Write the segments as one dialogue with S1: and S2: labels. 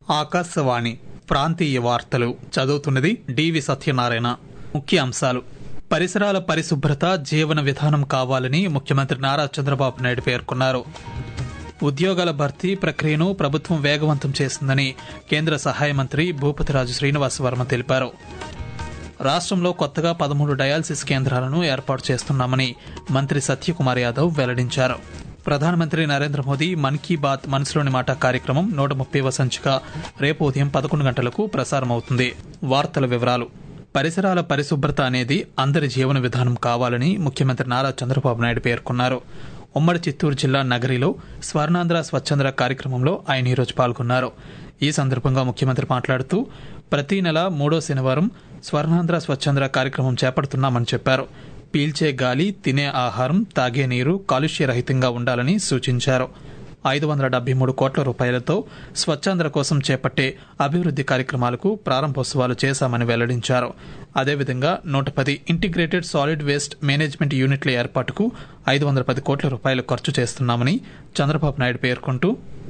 S1: ఆకాశవాణి ప్రాంతీయ వార్తలు చదువుతున్నది డివి సత్యనారాయణ ముఖ్య అంశాలు పరిసరాల పరిశుభ్రత జీవన విధానం కావాలని ముఖ్యమంత్రి నారా చంద్రబాబు నాయుడు పేర్కొన్నారు ఉద్యోగాల భర్తీ ప్రక్రియను ప్రభుత్వం వేగవంతం చేసిందని కేంద్ర సహాయ మంత్రి భూపతిరాజు శ్రీనివాస్ వర్మ తెలిపారు రాష్ట్రంలో కొత్తగా పదమూడు డయాలసిస్ కేంద్రాలను ఏర్పాటు చేస్తున్నామని మంత్రి సత్యకుమార్ యాదవ్ వెల్లడించారు ప్రధానమంత్రి నరేంద్ర మోదీ మన్ కీ బాత్ మనసులోని మాట కార్యక్రమం నూట ముప్పైవ సంచిక రేపు ఉదయం పదకొండు గంటలకు ప్రసారమవుతుంది వార్తల వివరాలు పరిసరాల పరిశుభ్రత అనేది అందరి జీవన విధానం కావాలని ముఖ్యమంత్రి నారా చంద్రబాబు నాయుడు పేర్కొన్నారు ఉమ్మడి చిత్తూరు జిల్లా నగరిలో స్వర్ణాంధ్ర స్వచ్ఛంద్ర కార్యక్రమంలో ఆయన ఈరోజు పాల్గొన్నారు ఈ సందర్భంగా ముఖ్యమంత్రి మాట్లాడుతూ ప్రతి నెల మూడో శనివారం స్వర్ణాంధ్ర స్వచ్ఛంద్ర కార్యక్రమం చేపడుతున్నామని చెప్పారు పీల్చే గాలి తినే ఆహారం తాగే నీరు కాలుష్య రహితంగా ఉండాలని సూచించారు ఐదు వందల డెబ్బై మూడు కోట్ల రూపాయలతో స్వచ్ఛాంధ్ర కోసం చేపట్టే అభివృద్ది కార్యక్రమాలకు ప్రారంభోత్సవాలు చేశామని వెల్లడించారు అదేవిధంగా నూట పది ఇంటిగ్రేటెడ్ సాలిడ్ వేస్ట్ మేనేజ్మెంట్ యూనిట్ల ఏర్పాటుకు ఐదు వందల పది కోట్ల రూపాయలు ఖర్చు చేస్తున్నామని చంద్రబాబు నాయుడు పేర్కొంటూ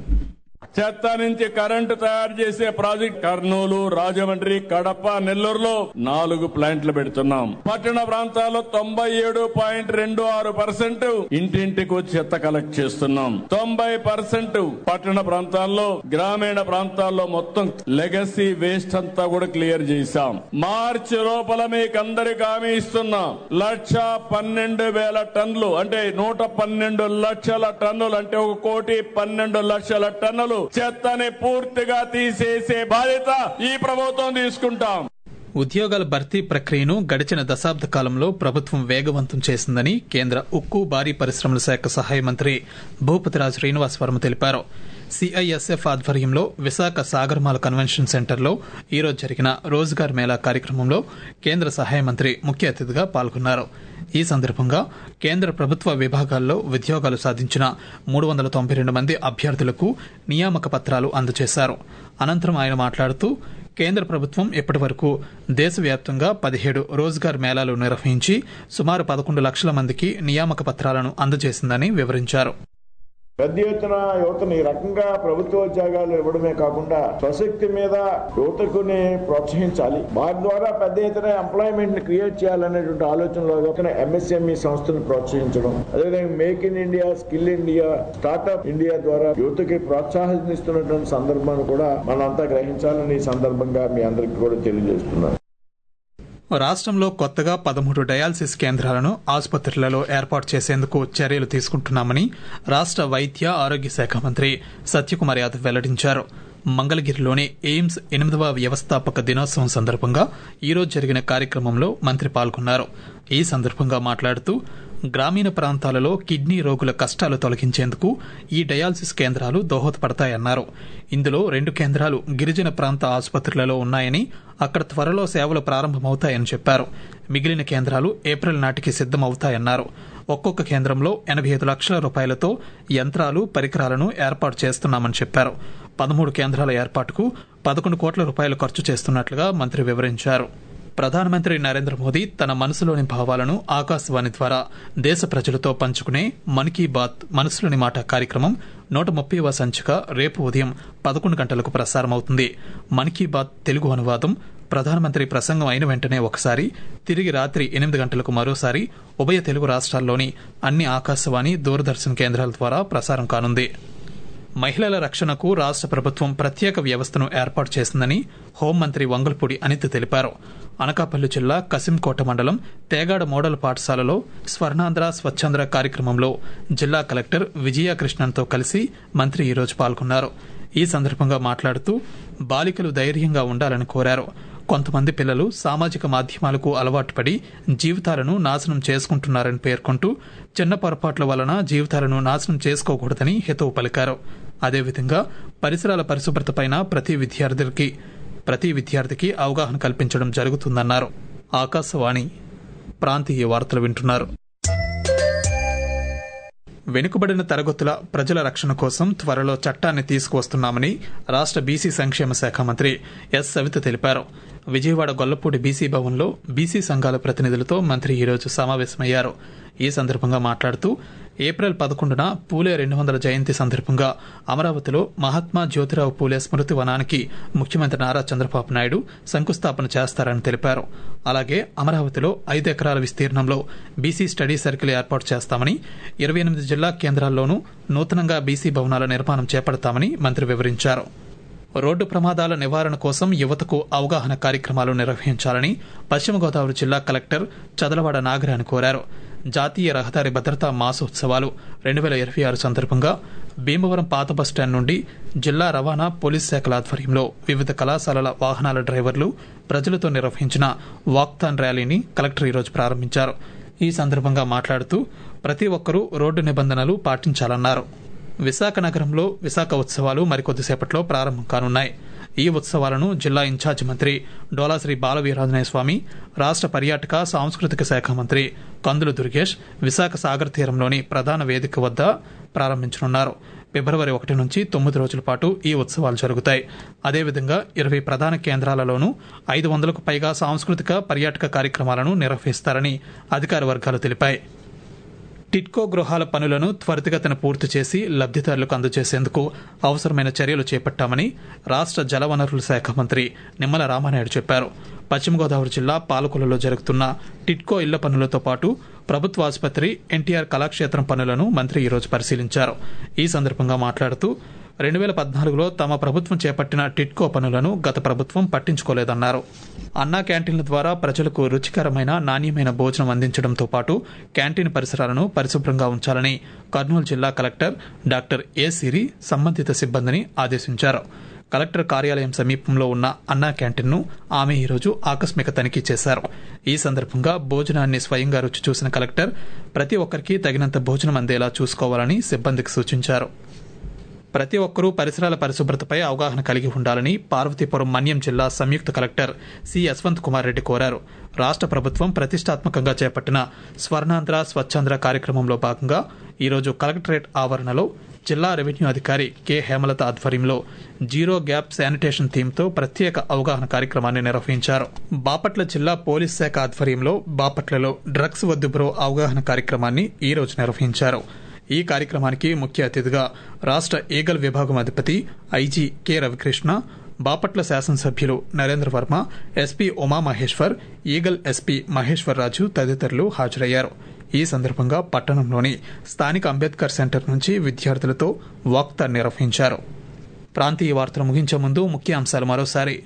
S2: చెత్త నుంచి కరెంటు తయారు చేసే ప్రాజెక్ట్ కర్నూలు రాజమండ్రి కడప నెల్లూరులో నాలుగు ప్లాంట్లు పెడుతున్నాం పట్టణ ప్రాంతాల్లో తొంభై ఏడు పాయింట్ రెండు ఆరు పర్సెంట్ ఇంటింటికి చెత్త కలెక్ట్ చేస్తున్నాం తొంభై పర్సెంట్ పట్టణ ప్రాంతాల్లో గ్రామీణ ప్రాంతాల్లో మొత్తం లెగసీ వేస్ట్ అంతా కూడా క్లియర్ చేశాం మార్చి లోపల మీకు అందరికి హామీ ఇస్తున్నాం లక్ష పన్నెండు వేల టన్నులు అంటే నూట పన్నెండు లక్షల టన్నులు అంటే ఒక కోటి పన్నెండు లక్షల టన్నులు చెత్తని పూర్తిగా తీసేసే బాధ్యత ఈ ప్రభుత్వం తీసుకుంటాం
S1: ఉద్యోగాల భర్తీ ప్రక్రియను గడిచిన దశాబ్ద కాలంలో ప్రభుత్వం వేగవంతం చేసిందని కేంద్ర ఉక్కు భారీ పరిశ్రమల శాఖ సహాయ మంత్రి భూపతిరాజు శ్రీనివాస్ వర్మ తెలిపారు సిఐఎస్ఎఫ్ ఆధ్వర్యంలో విశాఖ సాగర్మాల కన్వెన్షన్ సెంటర్లో ఈరోజు జరిగిన రోజ్గార్ మేళా కార్యక్రమంలో కేంద్ర సహాయ మంత్రి ముఖ్య అతిథిగా పాల్గొన్నారు ఈ సందర్భంగా కేంద్ర ప్రభుత్వ విభాగాల్లో ఉద్యోగాలు సాధించిన మూడు వందల తొంభై రెండు మంది అభ్యర్థులకు నియామక పత్రాలు అందజేశారు అనంతరం ఆయన మాట్లాడుతూ కేంద్ర ప్రభుత్వం ఇప్పటి వరకు దేశవ్యాప్తంగా పదిహేడు రోజ్గార్ మేళాలు నిర్వహించి సుమారు పదకొండు లక్షల మందికి నియామక పత్రాలను అందజేసిందని వివరించారు
S3: పెద్ద ఎత్తున యువతను ఈ రకంగా ప్రభుత్వ ఉద్యోగాలు ఇవ్వడమే కాకుండా స్వశక్తి మీద యువతకుని ప్రోత్సహించాలి వారి ద్వారా పెద్ద ఎత్తున ఎంప్లాయ్మెంట్ ని క్రియేట్ చేయాలనేటువంటి ఆలోచనలో ఎంఎస్ఎంఈ సంస్థను ప్రోత్సహించడం అదేవిధంగా make in India skill India startup India ద్వారా యువతకి ప్రోత్సాహిస్తున్నటువంటి సందర్భాన్ని కూడా మనంతా గ్రహించాలని ఈ సందర్భంగా మీ అందరికీ కూడా తెలియజేస్తున్నాను
S1: రాష్ట్రంలో కొత్తగా పదమూడు డయాలసిస్ కేంద్రాలను ఆసుపత్రులలో ఏర్పాటు చేసేందుకు చర్యలు తీసుకుంటున్నామని రాష్ట్ర వైద్య ఆరోగ్య శాఖ మంత్రి సత్యకుమార్ యాదవ్ వెల్లడించారు మంగళగిరిలోని ఎయిమ్స్ ఎనిమిదవ వ్యవస్థాపక దినోత్సవం సందర్భంగా ఈరోజు జరిగిన కార్యక్రమంలో మంత్రి పాల్గొన్నారు ఈ సందర్భంగా మాట్లాడుతూ గ్రామీణ ప్రాంతాలలో కిడ్నీ రోగుల కష్టాలు తొలగించేందుకు ఈ డయాలసిస్ కేంద్రాలు దోహదపడతాయన్నారు ఇందులో రెండు కేంద్రాలు గిరిజన ప్రాంత ఆసుపత్రులలో ఉన్నాయని అక్కడ త్వరలో సేవలు ప్రారంభమవుతాయని చెప్పారు మిగిలిన కేంద్రాలు ఏప్రిల్ నాటికి సిద్దమవుతాయన్నారు ఒక్కొక్క కేంద్రంలో ఎనభై ఐదు లక్షల రూపాయలతో యంత్రాలు పరికరాలను ఏర్పాటు చేస్తున్నామని చెప్పారు పదమూడు కేంద్రాల ఏర్పాటుకు పదకొండు కోట్ల రూపాయలు ఖర్చు చేస్తున్నట్లుగా మంత్రి వివరించారు ప్రధానమంత్రి నరేంద్ర మోదీ తన మనసులోని భావాలను ఆకాశవాణి ద్వారా దేశ ప్రజలతో పంచుకునే మన్ కీ బాత్ మనసులోని మాట కార్యక్రమం నూట ముప్పైవ సంచిక రేపు ఉదయం పదకొండు గంటలకు ప్రసారమవుతుంది మన్ కీ బాత్ తెలుగు అనువాదం ప్రధానమంత్రి ప్రసంగం అయిన వెంటనే ఒకసారి తిరిగి రాత్రి ఎనిమిది గంటలకు మరోసారి ఉభయ తెలుగు రాష్ట్రాల్లోని అన్ని ఆకాశవాణి దూరదర్శన్ కేంద్రాల ద్వారా ప్రసారం కానుంది మహిళల రక్షణకు రాష్ట్ర ప్రభుత్వం ప్రత్యేక వ్యవస్థను ఏర్పాటు చేసిందని హోంమంత్రి వంగల్పూడి అనిత తెలిపారు అనకాపల్లి జిల్లా కసింకోట మండలం తేగాడ మోడల్ పాఠశాలలో స్వర్ణాంధ్ర స్వచ్ఛంద్ర కార్యక్రమంలో జిల్లా కలెక్టర్ విజయకృష్ణన్తో కలిసి మంత్రి ఈరోజు పాల్గొన్నారు ఈ సందర్భంగా మాట్లాడుతూ బాలికలు ధైర్యంగా ఉండాలని కోరారు కొంతమంది పిల్లలు సామాజిక మాధ్యమాలకు అలవాటు పడి జీవితాలను నాశనం చేసుకుంటున్నారని పేర్కొంటూ చిన్న పొరపాట్ల వలన జీవితాలను నాశనం చేసుకోకూడదని హితవు పలికారు అదేవిధంగా పరిసరాల పరిశుభ్రతపైన ప్రతి విద్యార్థికి ప్రతి విద్యార్థికి అవగాహన కల్పించడం జరుగుతుందన్నారు ఆకాశవాణి ప్రాంతీయ వార్తలు వింటున్నారు వెనుకబడిన తరగతుల ప్రజల రక్షణ కోసం త్వరలో చట్టాన్ని తీసుకువస్తున్నామని రాష్ట్ర బీసీ సంక్షేమ శాఖ మంత్రి ఎస్ సవిత తెలిపారు విజయవాడ గొల్లపూడి బీసీ భవన్లో బీసీ సంఘాల ప్రతినిధులతో మంత్రి ఈరోజు సమావేశమయ్యారు ఈ సందర్భంగా మాట్లాడుతూ ఏప్రిల్ పదకొండున పూలే రెండు వందల జయంతి సందర్భంగా అమరావతిలో మహాత్మా జ్యోతిరావు పూలే స్మృతి వనానికి ముఖ్యమంత్రి నారా చంద్రబాబు నాయుడు శంకుస్థాపన చేస్తారని తెలిపారు అలాగే అమరావతిలో ఐదు ఎకరాల విస్తీర్ణంలో బీసీ స్టడీ సర్కిల్ ఏర్పాటు చేస్తామని ఇరవై ఎనిమిది జిల్లా కేంద్రాల్లోనూ నూతనంగా బీసీ భవనాల నిర్మాణం చేపడతామని మంత్రి వివరించారు రోడ్డు ప్రమాదాల నివారణ కోసం యువతకు అవగాహన కార్యక్రమాలు నిర్వహించాలని పశ్చిమ గోదావరి జిల్లా కలెక్టర్ చదలవాడ నాగరాని కోరారు జాతీయ రహదారి భద్రతా మాసోత్సవాలు రెండు వేల ఇరవై ఆరు సందర్భంగా భీమవరం పాత బస్టాండ్ నుండి జిల్లా రవాణా పోలీస్ శాఖల ఆధ్వర్యంలో వివిధ కళాశాలల వాహనాల డ్రైవర్లు ప్రజలతో నిర్వహించిన వాక్థాన్ ర్యాలీని కలెక్టర్ ఈరోజు ప్రారంభించారు ఈ సందర్భంగా మాట్లాడుతూ ప్రతి ఒక్కరూ రోడ్డు నిబంధనలు పాటించాలన్నారు విశాఖ నగరంలో విశాఖ ఉత్సవాలు మరికొద్దిసేపట్లో ప్రారంభం కానున్నాయి ఈ ఉత్సవాలను జిల్లా ఇన్ఛార్జి మంత్రి డోలాశ్రీ బాలవీరాంజనేయ స్వామి రాష్ట్ర పర్యాటక సాంస్కృతిక శాఖ మంత్రి కందులు దుర్గేష్ విశాఖ సాగర్ తీరంలోని ప్రధాన వేదిక వద్ద ప్రారంభించనున్నారు ఫిబ్రవరి ఒకటి నుంచి తొమ్మిది రోజుల పాటు ఈ ఉత్సవాలు జరుగుతాయి అదేవిధంగా ఇరవై ప్రధాన కేంద్రాలలోనూ ఐదు వందలకు పైగా సాంస్కృతిక పర్యాటక కార్యక్రమాలను నిర్వహిస్తారని అధికార వర్గాలు తెలిపాయి టిట్కో గృహాల పనులను త్వరితగతిన పూర్తి చేసి లబ్దిదారులకు అందజేసేందుకు అవసరమైన చర్యలు చేపట్టామని రాష్ట్ర జలవనరుల శాఖ మంత్రి నిమ్మల రామానాయుడు చెప్పారు పశ్చిమ గోదావరి జిల్లా పాలకొల్లులో జరుగుతున్న టిట్కో ఇళ్ల పనులతో పాటు ప్రభుత్వ ఆసుపత్రి ఎన్టీఆర్ కళాక్షేత్రం పనులను మంత్రి ఈరోజు పరిశీలించారు ఈ సందర్భంగా మాట్లాడుతూ రెండు వేల పద్నాలుగులో తమ ప్రభుత్వం చేపట్టిన టిట్కో పనులను గత ప్రభుత్వం పట్టించుకోలేదన్నారు అన్నా క్యాంటీన్ల ద్వారా ప్రజలకు రుచికరమైన నాణ్యమైన భోజనం అందించడంతో పాటు క్యాంటీన్ పరిసరాలను పరిశుభ్రంగా ఉంచాలని కర్నూలు జిల్లా కలెక్టర్ డాక్టర్ ఏ సిరి సంబంధిత సిబ్బందిని ఆదేశించారు కలెక్టర్ కార్యాలయం సమీపంలో ఉన్న అన్నా క్యాంటీన్ను ఆమె ఈరోజు ఆకస్మిక తనిఖీ చేశారు ఈ సందర్భంగా భోజనాన్ని స్వయంగా రుచి చూసిన కలెక్టర్ ప్రతి ఒక్కరికి తగినంత భోజనం అందేలా చూసుకోవాలని సిబ్బందికి సూచించారు ప్రతి ఒక్కరూ పరిసరాల పరిశుభ్రతపై అవగాహన కలిగి ఉండాలని పార్వతీపురం మన్యం జిల్లా సంయుక్త కలెక్టర్ సి యశ్వంత్ కుమార్ రెడ్డి కోరారు రాష్ట్ర ప్రభుత్వం ప్రతిష్టాత్మకంగా చేపట్టిన స్వర్ణాంధ్ర స్వచ్ఛాంధ్ర కార్యక్రమంలో భాగంగా ఈరోజు కలెక్టరేట్ ఆవరణలో జిల్లా రెవెన్యూ అధికారి కె హేమలత ఆధ్వర్యంలో జీరో గ్యాప్ శానిటేషన్ థీమ్తో ప్రత్యేక అవగాహన కార్యక్రమాన్ని నిర్వహించారు బాపట్ల జిల్లా పోలీస్ శాఖ ఆధ్వర్యంలో బాపట్లలో డ్రగ్స్ వద్దు బ్రో అవగాహన కార్యక్రమాన్ని ఈ రోజు నిర్వహించారు ఈ కార్యక్రమానికి ముఖ్య అతిథిగా రాష్ట్ర ఈగల్ విభాగం అధిపతి ఐజీ కె రవికృష్ణ బాపట్ల శాసనసభ్యులు Narendra Varma SP Umamaheshwar eagle SP Maheshwar Raju తదితరులు హాజరయ్యారు ఈ సందర్భంగా పట్టణంలోని స్థానిక అంబేద్కర్ సెంటర్ నుంచి విద్యార్థులతో వాక్తా నిర్వహించారు ప్రాంతీయ వార్తలు ముగించే ముందు ముఖ్య అంశాలు మరోసారి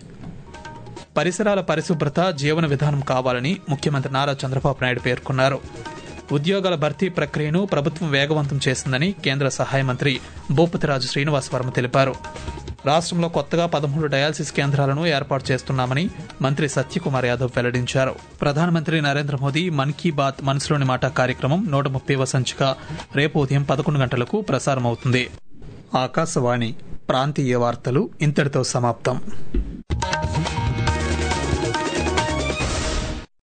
S1: పరిసరాల పరిశుభ్రత జీవన విధానం కావాలని ముఖ్యమంత్రి నారా చంద్రబాబు నాయుడు పేర్కొన్నారు ఉద్యోగాల భర్తీ ప్రక్రియను ప్రభుత్వం వేగవంతం చేసిందని కేంద్ర సహాయ మంత్రి భూపతిరాజు శ్రీనివాస్ వర్మ తెలిపారు రాష్ట్రంలో కొత్తగా పదమూడు డయాలసిస్ కేంద్రాలను ఏర్పాటు చేస్తున్నామని మంత్రి సత్యకుమార్ యాదవ్ వెల్లడించారు ప్రధానమంత్రి నరేంద్ర మోదీ మన్ కీ బాత్ మనసులోని మాట కార్యక్రమం నూట ముప్పైవ సంచిక రేపు ఉదయం పదకొండు గంటలకు ప్రసారమవుతుంది ఆకాశవాణి ప్రాంతీయ వార్తలు ఇంతటితో సమాప్తం